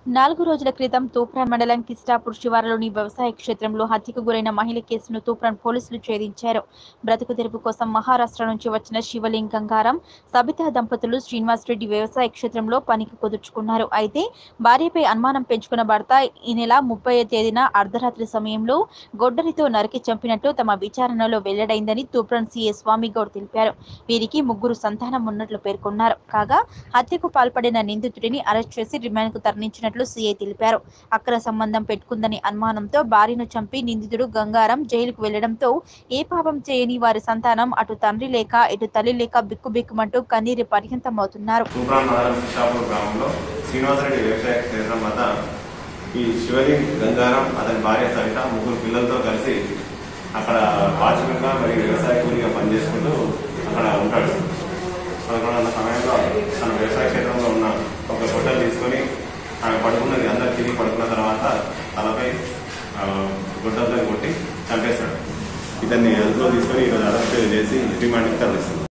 నాలుగు రోజుల క్రితం తూప్రాన్ మండలం కిస్టాపూర్ శివారులోని వ్యవసాయ క్షేత్రంలో హత్యకు గురైన మహిళ కేసును తూప్రాన్ పోలీసులు ఛేదించారు బ్రతుకు తెరుపు కోసం మహారాష్ట్ర నుంచి వచ్చిన శివలింగ్ గంగారం సబితా దంపతులు శ్రీనివాస్ రెడ్డి వ్యవసాయ క్షేత్రంలో పనికి కుదుర్చుకున్నారు అయితే భార్యపై అనుమానం పెంచుకున్న భర్త ఈ నెల ముప్పై తేదీన అర్ధరాత్రి సమయంలో గొడ్డలితో నరికి చంపినట్టు తమ విచారణలో వెల్లడైందని తూప్రాన్ సీఏ స్వామిగౌడ్ తెలిపారు వీరికి ముగ్గురు సంతానం ఉన్నట్లు పేర్కొన్నారు కాగా హత్యకు పాల్పడిన నిందితుడిని అరెస్ట్ చేసి రిమాండ్కు తరలించినట్లు సీఐ తెలిపారు అక్ర సంబంధం పెట్టుకుందని అనుమానంతో భార్యను చంపి నిందితుడు గంగారం జైలుకు వెళ్లడంతో ఏ పాపం చేయని వారి సంతానం అటు తండ్రి లేక ఇటు తల్లి లేక బిక్కుబిక్కుమంటూ కన్నీరు పర్యంతమవుతున్నారు తూప్రాన్ మండలం కృష్ణాపూర్ గ్రామంలో శ్రీనివాసరెడ్డి వ్యవసాయ క్షేత్రం వద్ద ఈ శివలింగ్ గంగారం అతని భార్య సవిత ముగ్గురు పిల్లలతో కలిసి అక్కడ వాచ్మెన్గా మరియు వ్యవసాయ కూలిగా పనిచేసుకుంటూ అక్కడ ఉంటాడు పదకొండున్న సమయంలో తన వ్యవసాయ క్షేత్రంలో ఉన్న ఒక గొడ్డలు తీసుకొని ఆమె పడుకున్నది అందరు తిరిగి పడుకున్న తర్వాత తలపై ఆ, గుడ్డలతో కొట్టి చంపేస్తాడు ఇతన్ని అదుపులో తీసుకొని ఈరోజు అరెస్ట్ చేసి రిమాండ్కి తరలిస్తుంది